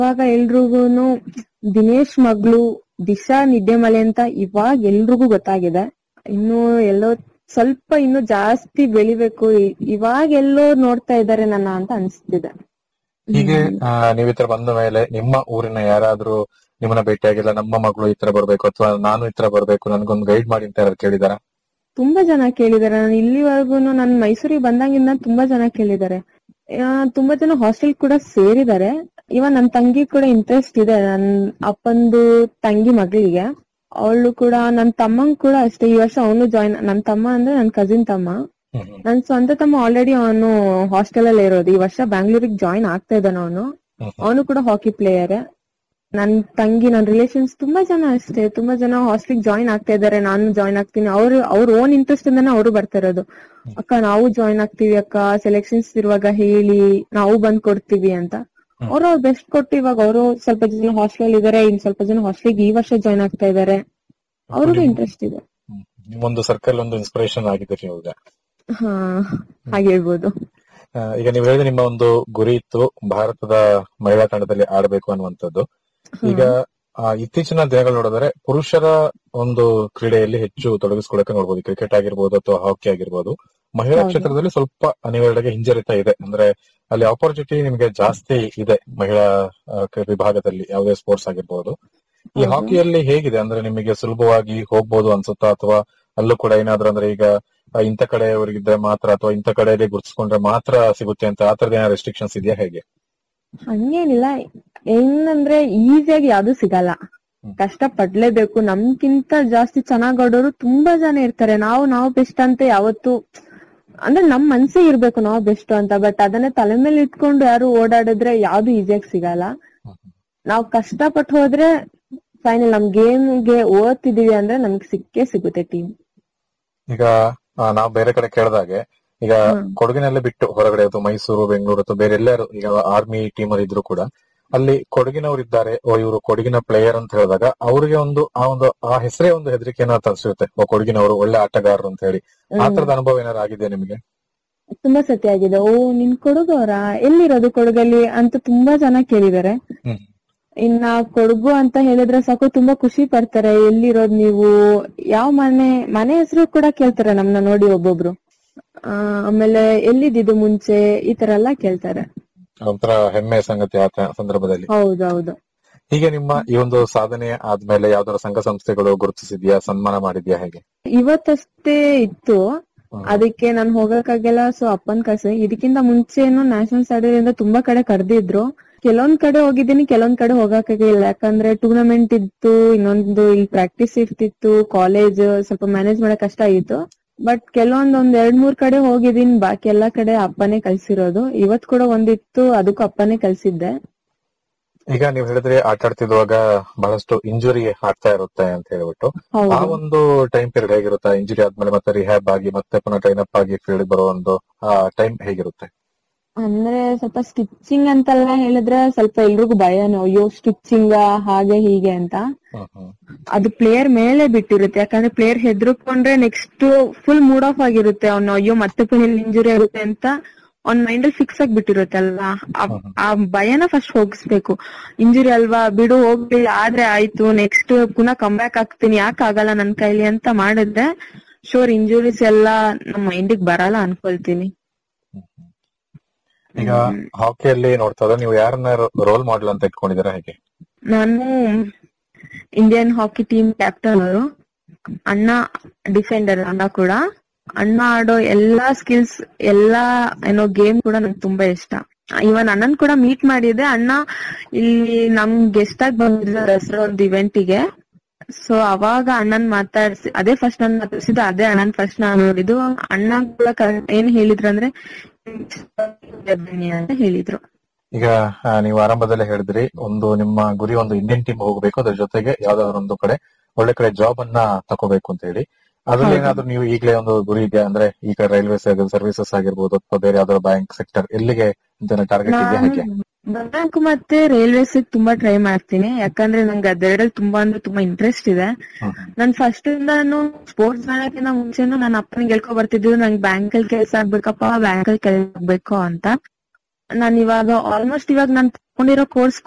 ಇವಾಗ ಎಲ್ರಿಗೂನು ದಿನೇಶ್ ಮಗಳು ದಿಶಾ ನಿದ್ದೆಮಲೆ ಅಂತ ಇವಾಗ ಎಲ್ರಿಗೂ ಗೊತ್ತಾಗಿದೆ ಇನ್ನು ಎಲ್ಲೋ ಸ್ವಲ್ಪ ಇನ್ನು ಜಾಸ್ತಿ ಬೆಳಿಬೇಕು ಇ- ಇವಾಗ ಎಲ್ಲೋ ನೋಡ್ತಾ ಇದ್ದಾರೆ ನನ್ನ ಅಂತ ಅನ್ಸ್ತಿದೆ ಹೀಗೆ ಆ, ನೀವ್ ಈ ತರ ಬಂದ ಮೇಲೆ ನಿಮ್ಮ ಊರಿನ ಯಾರಾದ್ರೂ ನಿಮ್ಮನ್ನ ಭೇಟಿಯಾಗಿಲ್ಲ ನಮ್ಮ ಮಗಳು ಈ ತರ ಬರ್ಬೇಕು ಅಥವಾ ನಾನು ಈ ತರ ಬರ್ಬೇಕು ನನ್ಗೊಂದು ಗೈಡ್ ಮಾಡಿ ಅಂತ ಯಾರು ಕೇಳಿದಾರ ತುಂಬಾ ಜನ ಕೇಳಿದಾರೆ ನಾನು ಇಲ್ಲಿವರೆಗೂ ನಾನು ಮೈಸೂರಿಗೆ ಬಂದಾಗಿಂದ ತುಂಬಾ ಜನ ಕೇಳಿದ್ದಾರೆ ಆ, ತುಂಬಾ ಜನ ಹಾಸ್ಟೆಲ್ ಕೂಡ ಸೇರಿದ್ದಾರೆ ಇವನ್ ನನ್ ತಂಗಿ ಕೂಡ ಇಂಟ್ರೆಸ್ಟ್ ಇದೆ ನನ್ ಅಪ್ಪಂದು ತಂಗಿ ಮಗಳಿಗೆ ಅವಳು ಕೂಡ ನನ್ ತಮ್ಮಂಗ್ ಕೂಡ ಅಷ್ಟೇ ಈ ವರ್ಷ ಅವನು ಜಾಯಿನ್ ನನ್ ತಮ್ಮ ಅಂದ್ರೆ ನನ್ ಕಸಿನ್ ತಮ್ಮ ನನ್ ಸ್ವಂತ ತಮ್ಮ ಆಲ್ರೆಡಿ ಅವನು ಹಾಸ್ಟೆಲ್ ಅಲ್ಲಿ ಇರೋದು ಈ ವರ್ಷ ಬ್ಯಾಂಗ್ಳೂರಿಗೆ ಜಾಯಿನ್ ಆಗ್ತಾ ಇದ್ದಾನ ಅವನು ಅವನು ಕೂಡ ಹಾಕಿ ಪ್ಲೇಯರ್ ನನ್ ತಂಗಿ ನನ್ ರಿಲೇಷನ್ಸ್ ತುಂಬಾ ಜನ ಅಷ್ಟೇ ತುಂಬಾ ಜನ ಹಾಸ್ಟೆಲ್ ಜಾಯಿನ್ ಆಗ್ತಾ ಇದಾರೆ ನಾನು ಜಾಯಿನ್ ಆಗ್ತೀನಿ ಅವ್ರು ಅವ್ರ ಓನ್ ಇಂಟ್ರೆಸ್ಟ್ ಇಂದಾನೆ ಅವರು ಬರ್ತಾ ಇರೋದು ಅಕ್ಕ ನಾವು ಜಾಯಿನ್ ಆಗ್ತೀವಿ ಅಕ್ಕ ಸೆಲೆಕ್ಷನ್ಸ್ ಇರುವಾಗ ಹೇಳಿ ನಾವು ಬಂದ್ ಕೊಡ್ತೀವಿ ಅಂತ ಅವ್ರು ಅವ್ರು ಬೆಸ್ಟ್ ಕೊಟ್ಟು ಇವಾಗ ಅವರು ಸ್ವಲ್ಪ ಜನ ಹಾಸ್ಟೆಲ್ ಇದಾರೆ ಇನ್ ಸ್ವಲ್ಪ ಜನ ಹಾಸ್ಟೆಲ್ ಈ ವರ್ಷ ಜಾಯಿನ್ ಆಗ್ತಾ ಇದಾರೆ ಅವ್ರಿಗೂ ಇಂಟ್ರೆಸ್ಟ್ ಇದೆ ನಿಮ್ಮೊಂದು ಸರ್ಕಲ್ ಒಂದು ಇನ್ಸ್ಪಿರೇಷನ್ ಆಗಿದೆ ನೀವು ಈಗ ಹಾ ಹಾಗೆ ಹೇಳ್ಬೋದು ಆ, ಈಗ ನೀವು ಹೇಳಿದ್ರೆ ನಿಮ್ಮ ಒಂದು ಗುರಿ ಇತ್ತು ಭಾರತದ ಮಹಿಳಾ ತಂಡದಲ್ಲಿ ಆಡಬೇಕು ಅನ್ನುವಂಥದ್ದು ಈಗ ಆ, ಇತ್ತೀಚಿನ ದಿನಗಳು ನೋಡಿದ್ರೆ ಪುರುಷರ ಒಂದು ಕ್ರೀಡೆಯಲ್ಲಿ ಹೆಚ್ಚು ತೊಡಗಿಸ್ಕೊಳ್ಳಕ್ಕೆ ನೋಡ್ಬೋದು ಕ್ರಿಕೆಟ್ ಆಗಿರ್ಬೋದು ಅಥವಾ ಹಾಕಿ ಆಗಿರ್ಬೋದು ಮಹಿಳಾ ಹೌದು. ಕ್ಷೇತ್ರದಲ್ಲಿ ಸ್ವಲ್ಪ ಅನಿವಾರ್ಯವಾಗಿ ಹಿಂಜರಿತ ಇದೆ ಅಂದ್ರೆ ಅಲ್ಲಿ ಆಪರ್ಚುನಿಟಿ ನಿಮಗೆ ಜಾಸ್ತಿ ಇದೆ ಮಹಿಳಾ ಆ, ಕ- ವಿಭಾಗದಲ್ಲಿ ಯಾವುದೇ ಸ್ಪೋರ್ಟ್ಸ್ ಆಗಿರ್ಬೋದು ಈ ಹೌದು. ಹಾಕಿಯಲ್ಲಿ ಹೇಗಿದೆ ಅಂದ್ರೆ ನಿಮಗೆ ಸುಲಭವಾಗಿ ಹೋಗ್ಬೋದು ಅನ್ಸುತ್ತಾ ಅಥವಾ ಅಲ್ಲೂ ಕೂಡ ಏನಾದ್ರೂ ಅಂದ್ರೆ ಈಗ ಆ, ಇಂಥ ಕಡೆಯವರಿಗಿದ್ರೆ ಮಾತ್ರ ಅಥವಾ ಇಂಥ ಕಡೆಯಲ್ಲಿ ಗುರುತಿಸ್ಕೊಂಡ್ರೆ ಮಾತ್ರ ಸಿಗುತ್ತೆ ಅಂತ ಆ ತರದ ಏನಾದ್ರು ರೆಸ್ಟ್ರಿಕ್ಷನ್ಸ್ ಇದೆಯಾ ಹೇಗೆ ಹಂಗೇನಿಲ್ಲ ಏನಂದ್ರೆ ಈಸಿಯಾಗಿ ಯಾವ್ದು ಸಿಗಲ್ಲ ಕಷ್ಟ ಪಡ್ಲೇಬೇಕು ನಮ್ಗಿಂತ ಜಾಸ್ತಿ ಚೆನ್ನಾಗ್ ಆಡೋರು ತುಂಬಾ ಜನ ಇರ್ತಾರೆ ನಾವು ನಾವು ಬೆಸ್ಟ್ ಅಂತ ಯಾವತ್ತು ಅಂದ್ರೆ ನಮ್ ಮನ್ಸೇ ಇರ್ಬೇಕು ನಾವು ಬೆಸ್ಟ್ ಅಂತ ಬಟ್ ಅದನ್ನೇ ತಲೆ ಮೇಲೆ ಇಟ್ಕೊಂಡು ಯಾರು ಓಡಾಡಿದ್ರೆ ಯಾವ್ದು ಈಸಿಯಾಗಿ ಸಿಗಲ್ಲ ನಾವ್ ಕಷ್ಟಪಟ್ಟು ಹೋದ್ರೆ ಫೈನಲ್ ನಮ್ ಗೇಮ್ಗೆ ಓದ್ತಿದೀವಿ ಅಂದ್ರೆ ನಮ್ಗೆ ಸಿಕ್ಕೇ ಸಿಗುತ್ತೆ ಟೀಮ್ ಈಗ ಆ, ನಾವು ಬೇರೆ ಕಡೆ ಕೇಳಿದಾಗೆ ಈಗ ಹ್ಮ್. ಕೊಡಗಿನಲ್ಲೇ ಬಿಟ್ಟು ಹೊರಗಡೆ ಅಥವಾ ಮೈಸೂರು ಬೆಂಗಳೂರು ಅಥವಾ ಬೇರೆ ಎಲ್ಲರೂ ಈಗ ಆರ್ಮಿ ಟೀಮ್ ಅಲ್ಲಿ ಇದ್ರು ಕೂಡ ಅಲ್ಲಿ ಕೊಡಗಿನವರು ಇದ್ದಾರೆ ಓ ಇವರು ಕೊಡಗಿನ ಪ್ಲೇಯರ್ ಅಂತ ಹೇಳಿದಾಗ ಅವ್ರಿಗೆ ಒಂದು ಆ ಒಂದು ಆ ಹೆಸರೇ ಒಂದು ಹೆದರಿಕೆನ ತರಿಸಿರುತ್ತೆ ಓ ಕೊಡಗಿನವರು ಒಳ್ಳೆ ಆಟಗಾರರು ಅಂತ ಹೇಳಿ ಆ ತರದ ಅನುಭವ ಏನಾದ್ರು ಆಗಿದೆ ನಿಮಗೆ ತುಂಬಾ ಸತಿ ಆಗಿದೆ ಓ ನಿನ್ ಕೊಡಗವ್ರ ಎಲ್ಲಿರೋದು ಕೊಡಗಲ್ಲಿ ಅಂತ ತುಂಬಾ ಜನ ಕೇಳಿದಾರೆ ಹ್ಮ್. ಇನ್ನ ಕೊಡಗು ಅಂತ ಹೇಳಿದ್ರೆ ಸಾಕು ತುಂಬಾ ಖುಷಿ ಪಡ್ತಾರೆ ಎಲ್ಲಿರೋದ್ ನೀವು ಯಾವ ಮನೆ ಮನೆ ಹೆಸರು ಕೂಡ ಕೇಳ್ತಾರೆ ನಮ್ನ ನೋಡಿ ಒಬ್ಬೊಬ್ರು ಆ, ಆಮೇಲೆ ಎಲ್ಲಿದ್ದಿದ್ದು ಮುಂಚೆ ಈ ತರ ಎಲ್ಲಾ ಕೇಳ್ತಾರೆ ಒಂಥರ ಹೆಮ್ಮೆಯ ಸಂಗತಿ ಆ ತ- ಸಂದರ್ಭದಲ್ಲಿ ಹೌದೌದು ಹೀಗೆ ನಿಮ್ಮ ಈ ಒಂದು ಸಾಧನೆ ಆದ್ಮೇಲೆ ಯಾವ್ದಾರ ಸಂಘ ಸಂಸ್ಥೆಗಳು ಗುರುತಿಸಿದ್ಯಾ ಸನ್ಮಾನ ಮಾಡಿದ್ಯಾ ಹೇಗೆ ಇವತ್ತಷ್ಟೇ ಇತ್ತು ಹ್ಮ್. ಅದಕ್ಕೆ ನಾನ್ ಹೋಗಕ್ಕಾಗಲ್ಲ ಸೊ ಅಪ್ಪನ್ ಕಳ್ಸಿ ಇದಕ್ಕಿಂತ ಮುಂಚೆನು ನ್ಯಾಷನಲ್ ಸ್ಟಾಡಿಯಿಂದ ತುಂಬಾ ಕಡೆ ಕರೆದಿದ್ರು ಕೆಲವೊಂದ್ ಕಡೆ ಹೋಗಿದ್ದೀನಿ ಕೆಲವೊಂದ್ ಕಡೆ ಹೋಗಕ್ಕಾಗಿಲ್ಲ ಯಾಕಂದ್ರೆ ಟೂರ್ನಮೆಂಟ್ ಇತ್ತು ಇನ್ನೊಂದು ಇಲ್ಲಿ ಪ್ರಾಕ್ಟೀಸ್ ಇರ್ತಿತ್ತು ಕಾಲೇಜ್ ಸ್ವಲ್ಪ ಮ್ಯಾನೇಜ್ ಮಾಡಕ್ ಕಷ್ಟ ಆಗಿತ್ತು ಬಟ್ ಕೆಲವೊಂದ್ ಒಂದ್ ಎರಡ್ ಮೂರ್ ಕಡೆ ಹೋಗಿದ್ದೀನಿ ಬಾಕಿ ಎಲ್ಲಾ ಕಡೆ ಅಪ್ಪನೇ ಕಳ್ಸಿರೋದು ಇವತ್ ಕೂಡ ಒಂದಿತ್ತು ಅದಕ್ಕೂ ಅಪ್ಪನೇ ಕಳ್ಸಿದ್ದೆ ಈಗ ನೀವು ಹೇಳಿದ್ರೆ ಆಟ ಆಡ್ತಿರುವಾಗ ಬಹಳಷ್ಟು ಇಂಜುರಿ ಆಗ್ತಾ ಇರುತ್ತೆ ಅಂತ ಹೇಳ್ಬಿಟ್ಟು ಆ ಹೌದು ಒಂದು ಟೈಮ್ ಪೀರಿಯಡ್ ಹೇಗಿರುತ್ತೆ ಇಂಜುರಿ ಆದ್ಮೇಲೆ ಮತ್ತೆ ರಿಹ್ಯಾಬ್ ಆಗಿ ಮತ್ತೆ ಪುನಃ ಟ್ರೈನ್ ಅಪ್ ಆಗಿ ಫೀಲ್ಡ್ ಬರೋ ಒಂದು ಟೈಮ್ ಹೇಗಿರುತ್ತೆ ಅಂದ್ರೆ ಸ್ವಲ್ಪ ಸ್ಟಿಚಿಂಗ್ ಅಂತೆಲ್ಲ ಹೇಳಿದ್ರೆ ಸ್ವಲ್ಪ ಎಲ್ರಿಗೂ ಭಯನೋ ಅಯ್ಯೋ ಸ್ಟಿಚಿಂಗ್ ಹಾಗೆ ಹೀಗೆ ಅಂತ ಹ್ಮ್ ಹ್ಮ್ ಅದು ಪ್ಲೇಯರ್ ಮೇಲೆ ಬಿಟ್ಟಿರುತ್ತೆ ಯಾಕಂದ್ರೆ ಪ್ಲೇಯರ್ ಹೆದರ್ಕೊಂಡ್ರೆ ನೆಕ್ಸ್ಟ್ ಫುಲ್ ಮೂಡ್ ಆಫ್ ಆಗಿರುತ್ತೆ ಅವ್ನು ಅಯ್ಯೋ ಮತ್ತೆ ಪುನಃ ಇಂಜುರಿ ಆಗುತ್ತೆ ಅಂತ ಅವ್ನ್ ಮೈಂಡ್ ಅಲ್ಲಿ ಫಿಕ್ಸ್ ಆಗಿ ಬಿಟ್ಟಿರುತ್ತೆ ಅಲ್ವಾ ಆ- ಆ ಭಯನ ಫಸ್ಟ್ ಹೋಗಿಸ್ಬೇಕು ಇಂಜುರಿ ಅಲ್ವಾ ಬಿಡು ಹೋಗ್ಲಿ ಆದ್ರೆ ಆಯ್ತು ನೆಕ್ಸ್ಟ್ ಪುನಃ ಕಮ್ ಬ್ಯಾಕ್ ಆಗ್ತೀನಿ ಯಾಕೆ ಆಗಲ್ಲ ನನ್ ಕೈಲಿ ಅಂತ ಮಾಡಿದ್ರೆ ಶೋರ್ ಇಂಜುರೀಸ್ ಎಲ್ಲ ನಮ್ ಮೈಂಡಿಗೆ ಬರಲ್ಲ ಅನ್ಕೊಳ್ತೀನಿ ಈಗ ಹಾಕಿಯಲ್ಲಿ ನೋಡ್ತಾ ಇದ್ರೆ ನೀವು ಯಾರನ್ನ ರೋಲ್ ಮಾಡಲ್ ಅಂತ ಇಟ್ಕೊಂಡಿದ್ದೀರಾ ಹೇಗೆ ನಾನು ಇಂಡಿಯನ್ ಹಾಕಿ ಟೀಮ್ ಕ್ಯಾಪ್ಟನ್ ಅವರು ಅಣ್ಣ ಡಿಫೆಂಡರ್ ಅಣ್ಣ ಕೂಡ ಅಣ್ಣ ಆಡೋ ಎಲ್ಲಾ ಸ್ಕಿಲ್ಸ್ ಎಲ್ಲಾ ಏನೋ ಗೇಮ್ ಕೂಡ ನಂಗೆ ತುಂಬಾ ಇಷ್ಟ ಇವನ್ ಅಣ್ಣನ್ ಕೂಡ ಮೀಟ್ ಮಾಡಿದೆ ಅಣ್ಣ ಇಲ್ಲಿ ನಮ್ ಗೆಸ್ಟ್ ಆಗಿ ಬಂದಿದ್ದ ದಸರಾ ಒಂದು ಇವೆಂಟಿಗೆ ಸೊ ಅವಾಗ ಅಣ್ಣನ್ ಮಾತಾಡ್ಸಿ ಅದೇ ಫಸ್ಟ್ ನಾನು ಮಾತಾಡ್ಸಿದ್ದು ಅದೇ ಅಣ್ಣನ್ ಫಸ್ಟ್ ನಾನು ನೋಡಿದ್ದು ಅಣ್ಣ ಕೂಡ correct ಏನ್ ಹೇಳಿದ್ರಂದ್ರೆ ಬನ್ನಿ ಅಂತ ಹೇಳಿದ್ರು ಈಗ ಆ, ನೀವು ಆರಂಭದಲ್ಲೇ ಹೇಳಿದ್ರಿ ಒಂದು ನಿಮ್ಮ ಗುರಿ ಒಂದು ಇಂಡಿಯನ್ ಟೀಮ್ ಹೋಗಬೇಕು ಅದ್ರ ಜೊತೆಗೆ ಯಾವ್ದಾದ್ರು ಒಂದು ಕಡೆ ಒಳ್ಳೆ ಕಡೆ ಜಾಬ್ ಅನ್ನ ತಗೋಬೇಕು ಅಂತ ಹೇಳಿ ಅದ್ರಲ್ಲಿ ಹೌದು. ಏನಾದ್ರು ನೀವು ಈಗಲೇ ಒಂದು ಗುರಿ ಇದೆಯಾ ಅಂದ್ರೆ ಈಗ ರೈಲ್ವೇಸ್ ಸರ್ವಿಸಸ್ ಆಗಿರ್ಬೋದು ಅಥವಾ ಬೇರೆ ಯಾವ್ದಾದ್ರು ಬ್ಯಾಂಕ್ ಸೆಕ್ಟರ್ ಎಲ್ಲಿಗೆ ಅಂತ ಟಾರ್ಗೆಟ್ ಇದೆಯಾ ಹೇಗೆ ಬ್ಯಾಂಕ್ ಮತ್ತೆ ರೈಲ್ವೇಸ್ ತುಂಬಾ ಟ್ರೈ ಮಾಡ್ತೀನಿ ಯಾಕಂದ್ರೆ ನಂಗೆ ಅದೆರಡಲ್ಲಿ ತುಂಬಾ ಅಂದ್ರೆ ತುಂಬಾ ಇಂಟ್ರೆಸ್ಟ್ ಇದೆ ಹ್ಮ್. ನಾನ್ ಫಸ್ಟ್ ಇಂದಾನು ಸ್ಪೋರ್ಟ್ಸ್ ಮಾಡೋಕ್ಕಿಂತ ಮುಂಚೆನು ನನ್ನ ಅಪ್ಪನಿಗೆ ಹೇಳ್ಕೊ ಬರ್ತಿದ್ದು ನಂಗೆ ಬ್ಯಾಂಕ್ ಅಲ್ಲಿ ಕೆಲಸ ಆಗ್ಬೇಕಪ್ಪ ಬ್ಯಾಂಕ್ ಅಲ್ಲಿ ಕೆಲಸ ಆಗ್ಬೇಕು ಅಂತ ನಾನ್ ಇವಾಗ ಆಲ್ಮೋಸ್ಟ್ ಇವಾಗ ನಾನ್ ತಗೊಂಡಿರೋ ಕೋರ್ಸ್